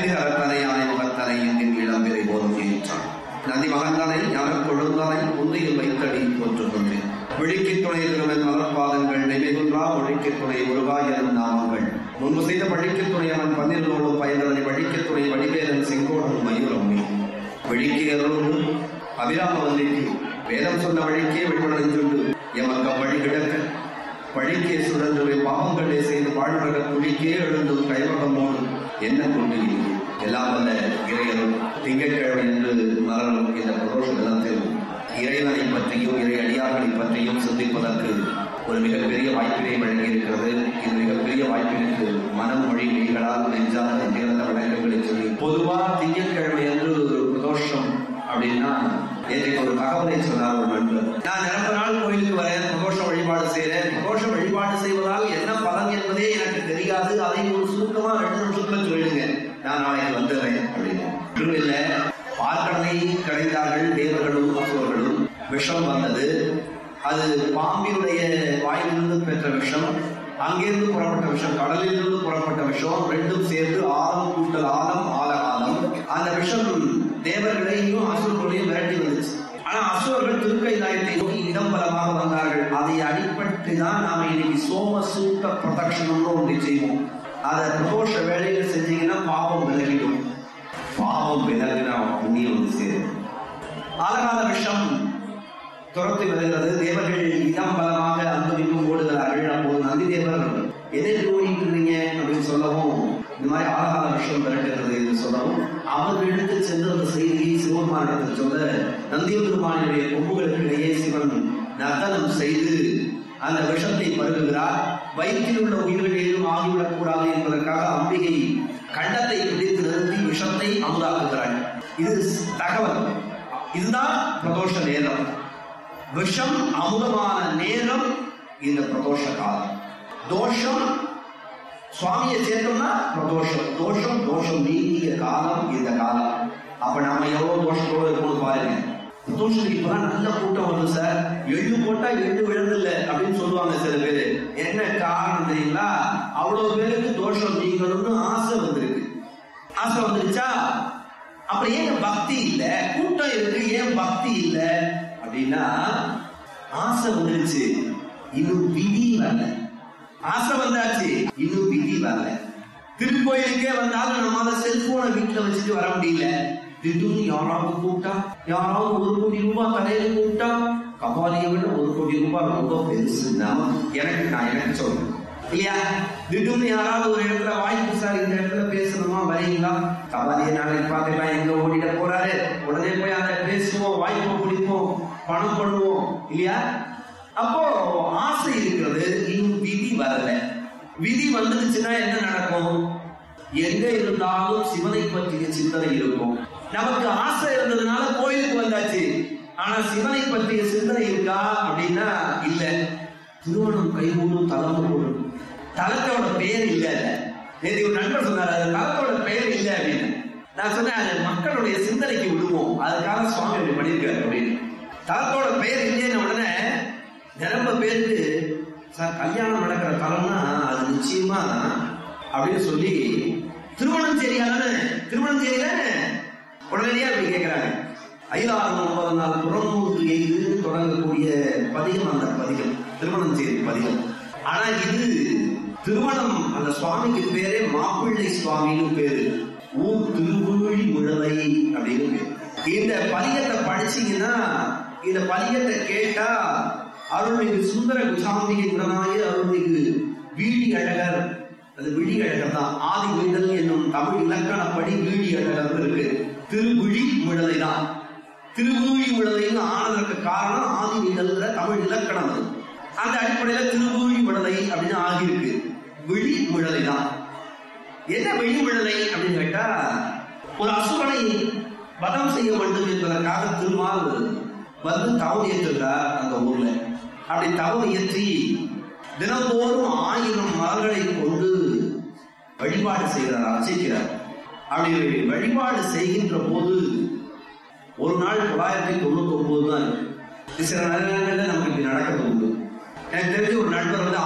நந்தி அறத்தனை யானை முகத்தனை என்கின் இளம்பிரை போதும் ஏற்றான் நந்தி மகந்தனை ஞான கொழுந்தனை உந்தையில் வைத்தடி போற்றுகின்றேன் விழிக்கு துணை திருவன் மலர்பாதங்கள் நெய்மிகுன்றா ஒழிக்கு துணை முருகா எனும் நாமங்கள் முன்பு செய்த பழிக்கு துணை அவன் பன்னிரலோடும் பயந்தனை வழிக்கு துணை வடிவேலன் செங்கோடும் மயூரம் நீ விழிக்கு அருளோடு அபிராம வல்லிக்கு வேதம் சொன்ன வழிக்கே வழிபடஞ்சுண்டு எமக்கு வழி கிடக்க வழிக்கே சுழன்று பாவங்களே செய்து வாழ்வக குழிக்கே எழுந்தும் கைவகமோடு என்ன கொண்டிருக்கிறது எல்லாம் வல்ல இறையரும் திங்கட்கிழமை என்று மலரும் இந்த பிரதோஷ தினத்தில் இறைவனை பற்றியும் இறை அடியார்களை பற்றியும் சிந்திப்பதற்கு ஒரு மிகப்பெரிய வாய்ப்பினை வழங்கியிருக்கிறது இது மிகப்பெரிய வாய்ப்பிற்கு மனம் மொழி மெய்களால் நெஞ்சால் நெஞ்சிறந்த வழக்கங்களை சொல்லி பொதுவா திங்கட்கிழமை என்று ஒரு பிரதோஷம் அப்படின்னா எனக்கு ஒரு தகவலை சொன்னார் ஒரு நண்பர் நான் நிரம்ப நாள் கோயிலுக்கு வரேன் பிரதோஷ வழிபாடு செய்கிறேன் பிரதோஷ வழிபாடு செய்வதால் என்ன பலன் என்பதே எனக்கு தெரியாது அதை ஒரு சுருக்கமா ரெண்டு நிமிஷத்துல சொல்லிடுங்க நான் நாளைக்கு வந்துடுறேன் அப்படின்னு ஒன்றும் இல்லை பார்க்கடலை கடைந்தார்கள் தேவர்களும் அசுரர்களும் விஷம் வந்தது அது பாம்பினுடைய வாயிலிருந்து பெற்ற விஷம் அங்கிருந்து புறப்பட்ட விஷம் கடலிலிருந்து புறப்பட்ட விஷம் ரெண்டும் சேர்ந்து ஆழம் கூட்டல் ஆழம் ஆழ ஆழம் அந்த விஷம் தேவர்களையும் அசுரர்களையும் விரட்டி வந்துச்சு ஆனா அசுரர்கள் திருக்கைலாயத்தை நோக்கி இடம் பலமாக வந்தார்கள் அதை அடிப்பட்டு தான் நாம இன்னைக்கு சோம சூத்த பிரதட்சணம்னு ஒன்று செய்வோம் அதை பிரதோஷ வேலையில செஞ்சீங்கன்னா பாவம் விலகிடும் பாவம் விலகினா புண்ணியம் வந்து சேரும் ஆலகால விஷம் துரத்தி வருகிறது தேவர்கள் இடம் பலமாக அங்கு இங்கும் ஓடுகிறார்கள் அப்போது நந்தி தேவர் எதிர்த்து ஓடிட்டு இருந்தீங்க அப்படின்னு சொல்லவும் இந்த மாதிரி ஆலகால விஷயம் விரட்டுகிறது என்று சொல்லவும் அவர் எடுத்து சென்று அந்த செய்தியை சிவபெருமானிடத்தில் சொல்ல நந்திய பெருமானுடைய கொம்புகளுக்கு இடையே சிவன் நர்த்தனம் செய்து அந்த விஷத்தை பருகுகிறார் வயிற்றில் உள்ள உயிர்கள் ஏதும் ஆகிவிடக் கூடாது என்பதற்காக அம்பிகை கண்டத்தை பிடித்து நிறுத்தி விஷத்தை அமுதாக்குகிறாள் இது தகவல் இதுதான் பிரதோஷ நேரம் விஷம் அமுதமான நேரம் இந்த பிரதோஷ காலம் தோஷம் சுவாமியை சேர்த்தோம்னா பிரதோஷம் தோஷம் தோஷம் நீங்கிய காலம் இந்த காலம் அப்ப நாம எவ்வளவு தோஷத்தோட இருக்கணும் பாருங்க பிரதோஷத்துக்கு இப்பதான் நல்ல கூட்டம் வருது சார் எள்ளு போட்டா எள்ளு விழுந்தில்ல அப்படின்னு சொல்லுவாங்க சில பேரு என்ன காரணம் தெரியுங்களா அவ்வளவு பேருக்கு தோஷம் நீங்கணும்னு ஆசை வந்திருக்கு ஆசை வந்துருச்சா அப்புறம் ஏன் பக்தி இல்ல கூட்டம் இருக்கு ஏன் பக்தி இல்ல அப்படின்னா ஆசை வந்துருச்சு இன்னும் விதி வரல ஆசை வந்தாச்சு இன்னும் விதி வரல திருக்கோயிலுக்கே வந்தாலும் நம்மளால செல்போனை வீட்டுல வச்சுட்டு வர முடியல திடீர்னு யாராவது கூப்பிட்டா யாராவது ஒரு கோடி ரூபாய் தலையில கூப்பிட்டா கபாலியை விட ஒரு கோடி ரூபாய் ரொம்ப பெருசு நாம எனக்கு நான் எனக்கு சொல்றேன் இல்லையா திடீர்னு யாராவது ஒரு இடத்துல வாய்ப்பு சார் இந்த இடத்துல பேசணுமா வரீங்களா கபாலியை நாளைக்கு பார்த்துக்கலாம் எங்க ஓடிட போறாரு உடனே போய் அதை பேசுவோம் வாய்ப்பு பிடிப்போம் பணம் பண்ணுவோம் இல்லையா அப்போ ஆசை இருக்கிறது இன்னும் விதி வரல விதி வந்துடுச்சுன்னா என்ன நடக்கும் எங்க இருந்தாலும் சிவனை பற்றிய சிந்தனை இருக்கும் நமக்கு ஆசை இருந்ததுனால கோயிலுக்கு வந்தாச்சு ஆனா சிவனை பற்றிய சிந்தனை இருக்கா அப்படின்னா இல்ல திருமணம் கைகூடும் தலம் கூடும் தலத்தோட பெயர் இல்ல நேற்று ஒரு நண்பர் சொன்னார் அது தலத்தோட பெயர் இல்ல அப்படின்னு நான் சொன்னேன் அது மக்களுடைய சிந்தனைக்கு விடுவோம் அதுக்காக சுவாமி அப்படி பண்ணியிருக்காரு அப்படின்னு தலத்தோட பெயர் இல்லைன்னு உடனே நிரம்ப பேருக்கு சார் கல்யாணம் நடக்கிற தலம்னா அது நிச்சயமா அப்படின்னு சொல்லி திருமணம் சரியா தானே திருமணம் சரி தானே உடனடியா அப்படி கேட்கிறாங்க ஐயாயிரம் ஒன்பது நாள் புறமூன்று எய்து தொடங்கக்கூடிய பதிகம் அந்த பதிகம் திருமணம் செய்தி பதிகம் ஆனா இது திருமணம் அந்த சுவாமிக்கு பேரே மாப்பிள்ளை சுவாமின்னு பேரு ஊர் திருவுழி முழலை அப்படின்னு பேரு இந்த பதிகத்தை படிச்சீங்கன்னா இந்த பதிகத்தை கேட்டா அருள்மிகு சுந்தர குசாம்பிகை உடனாய அருள்மிகு வீடி அழகர் அது விழி அழகர் தான் ஆதி விழுதல் என்னும் தமிழ் இலக்கணப்படி வீடி அழகர் இருக்கு திருவிழி முழலை தான் திருவூழி முழலைன்னு ஆனதற்கு காரணம் ஆதி விழுதல்ங்கிற தமிழ் இலக்கணம் அது அந்த அடிப்படையில திருவூழி முழலை அப்படின்னு ஆகியிருக்கு விழி முழலை தான் என்ன விழி முழலை அப்படின்னு கேட்டா ஒரு அசுரனை வதம் செய்ய வேண்டும் என்பதற்காக திருமால் வந்து தவம் ஏற்றுகிறார் அந்த ஊர்ல அப்படி தவம் இயற்றி தினந்தோறும் ஆயிரம் மலர்களை கொண்டு வழிபாடு செய்கிறார் அர்ச்சிக்கிறார் அப்படி வழிபாடு செய்கின்ற போது ஒரு நாள் தொள்ளாயிரத்தி தொண்ணூத்தி ஒன்பது தான் இருக்கு சில நேரங்களில் நமக்கு இப்படி நடக்கிறது உண்டு எனக்கு தெரிஞ்ச ஒரு நண்பர் வந்து